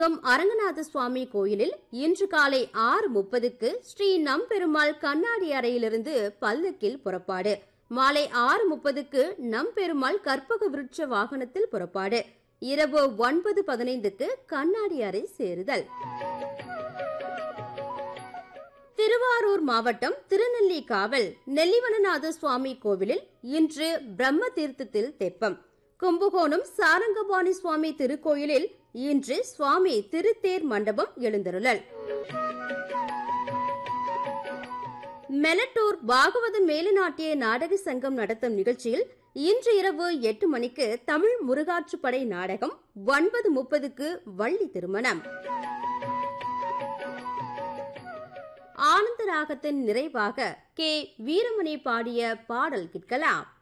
அரங்கநாத சுவாமி கோயிலில் இன்று காலை ஆறு முப்பதுக்கு ஸ்ரீ நம்பெருமாள் கண்ணாடி அறையிலிருந்து பல்லக்கில் புறப்பாடு மாலை ஆறு முப்பதுக்கு நம்பெருமாள் கற்பக விருட்ச வாகனத்தில் புறப்பாடு இரவு ஒன்பது பதினைந்துக்கு கண்ணாடி அறை சேருதல் திருவாரூர் மாவட்டம் திருநெல்லிக்காவல் நெல்லிவனநாத சுவாமி கோவிலில் இன்று பிரம்ம தீர்த்தத்தில் தெப்பம் கும்பகோணம் சாரங்கபாணி சுவாமி திருக்கோயிலில் இன்று சுவாமி திருத்தேர் மண்டபம் எழுந்தருளல் மெலட்டூர் பாகவத மேலுநாட்டிய நாடக சங்கம் நடத்தும் நிகழ்ச்சியில் இன்று இரவு எட்டு மணிக்கு தமிழ் முருகாற்றுப்படை நாடகம் ஒன்பது முப்பதுக்கு வள்ளி திருமணம் ஆனந்த ராகத்தின் நிறைவாக கே வீரமணி பாடிய பாடல் கேட்கலாம்